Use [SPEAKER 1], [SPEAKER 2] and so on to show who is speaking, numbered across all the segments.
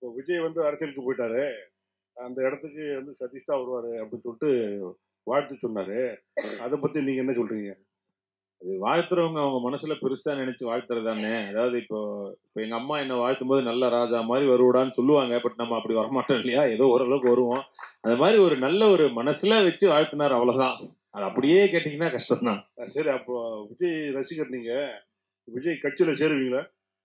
[SPEAKER 1] இப்போ விஜய் வந்து அரசியலுக்கு போயிட்டாரு அந்த இடத்துக்கு வந்து சதீஷ் தான் வருவாரு அப்படின்னு சொல்லிட்டு வாழ்த்து சொன்னாரு அதை பத்தி நீங்க என்ன சொல்றீங்க
[SPEAKER 2] அது வாழ்த்துறவங்க அவங்க மனசுல பெருசா நினைச்சு வாழ்த்துறது தானே அதாவது இப்போ இப்போ எங்க அம்மா என்ன வாழ்த்தும் போது நல்ல ராஜா மாதிரி வருவடான்னு சொல்லுவாங்க பட் நம்ம அப்படி வரமாட்டோம் இல்லையா ஏதோ ஓரளவுக்கு வருவோம் அந்த மாதிரி ஒரு நல்ல ஒரு மனசுல வச்சு வாழ்த்தினார் அவ்வளவுதான் அது அப்படியே கேட்டீங்கன்னா கஷ்டம் தான்
[SPEAKER 1] அஹ் சரி அப்போ விஜய் ரசிகர் நீங்க விஜய் கட்சியில சேருவீங்களா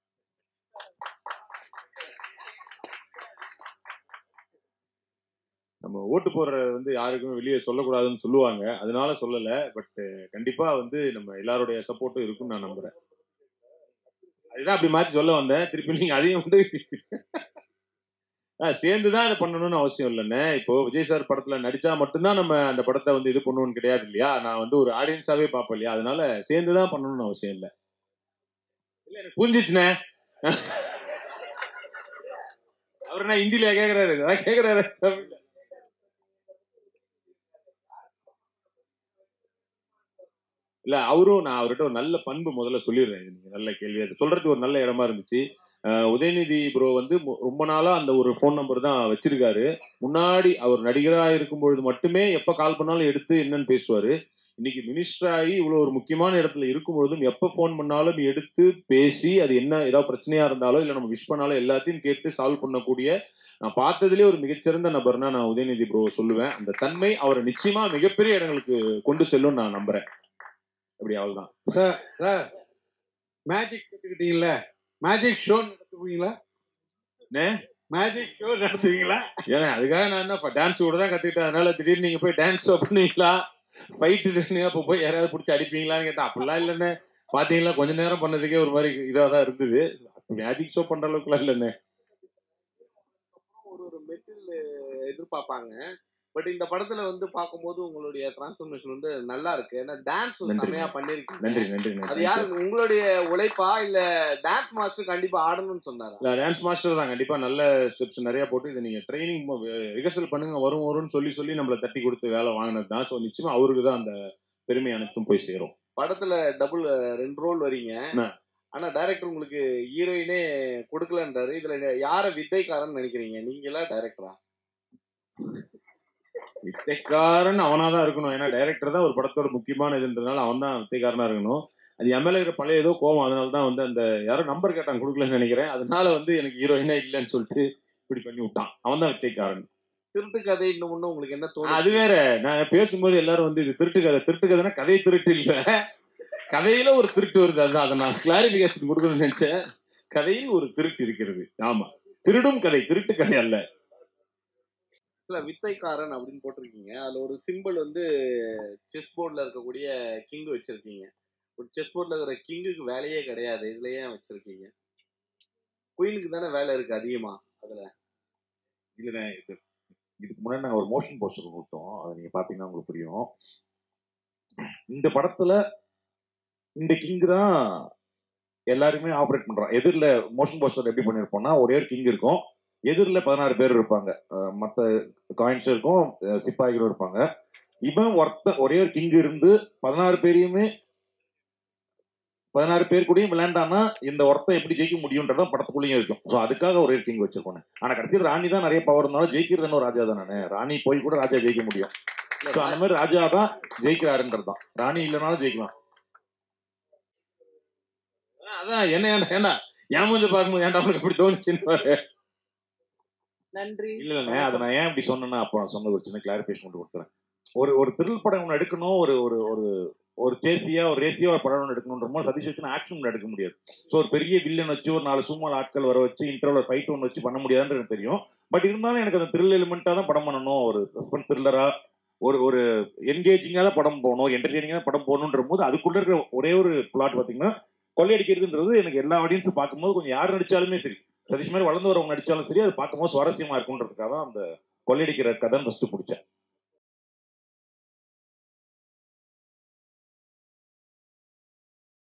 [SPEAKER 2] நம்ம ஓட்டு போடுறது வந்து யாருக்கும் வெளியே சொல்லக்கூடாதுன்னு சொல்லுவாங்க அதனால சொல்லல பட் கண்டிப்பா வந்து நம்ம எல்லாருடைய சப்போர்ட்டும் இருக்கும்னு நான் நம்புறேன் அதுதான் அப்படி மாத்தி சொல்ல வந்தேன் திருப்பி நீங்க அதையும் வந்து ஆ, சேர்ந்துதான் அதை பண்ணணும்னு அவசியம் இல்லைண்ணே இப்போ விஜய் சார் படத்துல நடிச்சா மட்டும்தான் நம்ம அந்த படத்தை வந்து இது பண்ணணும்னு கிடையாது இல்லையா நான் வந்து ஒரு ஆடியன்ஸாவே பார்ப்பேன் இல்லையா அதனால சேர்ந்துதான் பண்ணணும்னு அவசியம் இல்லை இல்ல எனக்கு புரிஞ்சிச்சுண்ணே அவர் என்ன ஹிந்தில கேக்குறாரு அதான் கேக்குறாரு தமிழ்ல. இல்ல அவரும் நான் அவர்கிட்ட ஒரு நல்ல பண்பு முதல்ல சொல்லிடுறேன் இது நீங்க நல்ல கேள்வி அது சொல்றதுக்கு ஒரு நல்ல இடமா இருந்துச்சு அஹ் உதயநிதி ப்ரோ வந்து மு- ரொம்ப நாளா அந்த ஒரு ஃபோன் நம்பர் தான் வச்சிருக்காரு முன்னாடி அவர் நடிகரா இருக்கும் பொழுது மட்டுமே எப்ப கால் பண்ணாலும் எடுத்து என்னன்னு பேசுவாரு இன்னைக்கு மினிஸ்டர் ஆகி இவ்வளவு ஒரு முக்கியமான இடத்துல இருக்கும் பொழுதும் எப்ப ஃபோன் பண்ணாலும் எடுத்து பேசி அது என்ன ஏதாவது பிரச்சனையா இருந்தாலோ இல்ல நம்ம விஷ் பண்ணாலும் எல்லாத்தையும் கேட்டு சால்வ் பண்ணக்கூடிய நான் பார்த்ததுலேயே ஒரு மிகச்சிறந்த நபர்னா நான் உதயநிதி ப்ரோ சொல்லுவேன் அந்த தன்மை அவரை நிச்சயமா மிகப்பெரிய இடங்களுக்கு கொண்டு செல்லும் நான் நம்புறேன் அப்படி அவ்வளவுதான்
[SPEAKER 3] சார் சார் மேஜிக் கத்துக்கிட்டீங்கல்ல மேஜிக் ஷோ நடத்துவீங்களா
[SPEAKER 2] என்ன?
[SPEAKER 3] மேஜிக் ஷோ நடத்துவீங்களா
[SPEAKER 2] ஏன்னா அதுக்காக நான் என்ன டான்ஸ் கூட தான் கத்துக்கிட்டேன் அதனால திடீர்னு நீங்க போய் டான்ஸ் பண்ணுவீங்களா ஃபைட்டு அப்போ போய் யாராவது பிடிச்சி அடிப்பீங்களான்னு கேட்டா அப்படிலாம் இல்லைண்ணே பாத்தீங்களா கொஞ்ச நேரம் பண்ணதுக்கே ஒரு மாதிரி இதாக தான் இருந்தது மேஜிக் ஷோ பண்ற அளவுக்குலாம் இல்லைண்ணே
[SPEAKER 4] ஒரு ஒரு மெட்டீரியல் எதிர்பார்ப்பாங்க பட் இந்த படத்துல வந்து பார்க்கும்போது உங்களுடைய டிரான்ஸ்ஃபர்மேஷன் வந்து நல்லா இருக்கு ஏன்னா டான்ஸ்
[SPEAKER 2] நன்றி.
[SPEAKER 4] செமையா பண்ணிருக்கீங்க
[SPEAKER 2] நன்றி நன்றி
[SPEAKER 4] அது
[SPEAKER 2] நன்றி
[SPEAKER 4] யாரு உங்களுடைய உழைப்பா இல்ல டான்ஸ் மாஸ்டர் கண்டிப்பா ஆடணும்னு சொன்னாரா
[SPEAKER 2] இல்ல டான்ஸ் மாஸ்டர் தான் கண்டிப்பா நல்ல ஸ்டெப்ஸ் நிறைய போட்டு இதை நீங்க ட்ரைனிங் ரிஹர்சல் பண்ணுங்க வரும் வரும்னு சொல்லி சொல்லி நம்மள தட்டி கொடுத்து வேலை வாங்கினது தான் ஸோ நிச்சயமா அவருக்கு தான் அந்த பெருமை அனைத்தும் போய் சேரும்
[SPEAKER 4] படத்துல டபுள் ரெண்டு ரோல் வரீங்க
[SPEAKER 2] ஆ.
[SPEAKER 4] ஆனா டைரக்டர் உங்களுக்கு ஹீரோயினே கொடுக்கலன்றாரு இதுல யார வித்தைக்காரன் நினைக்கிறீங்க நீங்களா டைரக்டரா
[SPEAKER 2] வித்தைக்காரன் அவனா தான் இருக்கணும் ஏன்னா டைரக்டர் தான் ஒரு படத்தோட முக்கியமான இதுன்றதுனால அவன் தான் வித்தைக்காரனா இருக்கணும் அது என் மேல இருக்கிற பழைய ஏதோ கோவம் அதனால தான் வந்து அந்த யாரோ நம்பர் கேட்டாங்க கொடுக்கலன்னு நினைக்கிறேன் அதனால வந்து எனக்கு ஹீரோயினா இல்லைன்னு சொல்லிட்டு இப்படி பண்ணி விட்டான் அவன் தான் வித்தைக்காரன்
[SPEAKER 4] திருட்டு கதை இன்னும் ஒண்ணு உங்களுக்கு என்ன தோணுது
[SPEAKER 2] அது வேற நான் பேசும்போது எல்லாரும் வந்து இது திருட்டு கதை திருட்டு கதைனா கதை திருட்டு இல்ல கதையில ஒரு திருட்டு வருது அதுதான் அதை நான் கிளாரிபிகேஷன் கொடுக்கணும்னு நினைச்சேன் கதையில் ஒரு திருட்டு இருக்கிறது ஆமா திருடும் கதை திருட்டு கதை அல்ல
[SPEAKER 4] சில வித்தைக்காரன் அப்படின்னு போட்டிருக்கீங்க அதுல ஒரு சிம்பிள் வந்து செஸ் போர்ட்ல இருக்கக்கூடிய கிங் வச்சிருக்கீங்க ஒரு செஸ் போர்ட்ல இருக்கிற கிங்குக்கு வேலையே கிடையாது இதுல ஏன் வச்சிருக்கீங்க குயினுக்கு தானே வேலை இருக்கு அதிகமா அதுல
[SPEAKER 5] இல்லைண்ணே இது இதுக்கு முன்னாடி நாங்கள் ஒரு மோஷன் போஸ்டர் கொடுத்தோம் அதை நீங்க பாத்தீங்கன்னா உங்களுக்கு புரியும் இந்த படத்துல இந்த கிங் தான் எல்லாருமே ஆப்ரேட் பண்றோம் எதிரில் மோஷன் போஸ்டர் எப்படி பண்ணிருப்போம்னா ஒரே ஒரு கிங் இருக்கும் எதிரில் பதினாறு பேர் இருப்பாங்க அஹ் மத்த காயின்ஸ் இருக்கும் அஹ் சிப்பாய்களும் இருப்பாங்க இவன் ஒருத்த ஒரே ஒரு கிங் இருந்து பதினாறு பேரையுமே பதினாறு பேர் கூடயும் விளையாண்டானா இந்த ஒருத்தன் எப்படி ஜெயிக்க முடியும்ன்றதான் படத்துக்குள்ளேயும் இருக்கும் ஸோ அதுக்காக ஒரே கிங் வச்சிருக்கோம் ஆனா கடைசியில் ராணி தான் நிறைய பவர் இருந்தாலும் ஜெயிக்கிறது என்ன ராஜா தானே ராணி போய் கூட ராஜா ஜெயிக்க முடியும் ஸோ அந்த மாதிரி ராஜா தான் ஜெயிக்கிறாருன்றது தான் ராணி இல்லைனாலும் ஜெயிக்கலாம்
[SPEAKER 2] அதான் என்ன ஏன்டா ஏன்டா என் மூஞ்ச பார்க்கும்போது ஏன்டா அவனுக்கு எப்படி தோணுச்சுன்னு பாரு.
[SPEAKER 6] நன்றி
[SPEAKER 5] இல்ல இல்லைண்ணே அதை நான் ஏன் இப்படி சொன்னேன்னா அப்போ நான் சொன்னது ஒரு சின்ன கிளாரிபிகேஷன் மட்டும் கொடுத்துறேன் ஒரு ஒரு த்ரில் படம் ஒன்று எடுக்கணும் ஒரு ஒரு ஒரு ஒரு சேசியா ஒரு ரேசியா ஒரு படம் ஒன்று எடுக்கணுன்ற போது சதீஷ் வச்சு ஆக்ஷன் ஒன்று எடுக்க முடியாது ஸோ ஒரு பெரிய வில்லன் வச்சு ஒரு நாலு சும்மா ஆட்கள் வர வச்சு இன்டர்வல் ஃபைட் ஒன்று வச்சு பண்ண முடியாதுன்னு எனக்கு தெரியும் பட் இருந்தாலும் எனக்கு அந்த த்ரில் எலிமெண்ட்டாக தான் படம் பண்ணணும் ஒரு சஸ்பென்ஸ் த்ரில்லரா ஒரு ஒரு என்கேஜிங்காக தான் படம் போகணும் என்டர்டெய்னிங்காக தான் படம் போகணுன்ற போது அதுக்குள்ள இருக்கிற ஒரே ஒரு பிளாட் பார்த்தீங்கன்னா கொள்ளையடிக்கிறதுன்றது எனக்கு எல்லா ஆடியன்ஸும் பார்க்கும்போது கொஞ்சம் யார் நடிச்சாலுமே சரி சதீஷ் மாதிரி வளர்ந்து வரவங்க நடிச்சாலும் சரி அது பார்க்கும்போது சுவாரஸ்யமா இருக்குன்றதுக்காக தான் அந்த கொள்ளையடிக்கிற கதைன்னு ஃபர்ஸ்ட் பிடிச்சேன்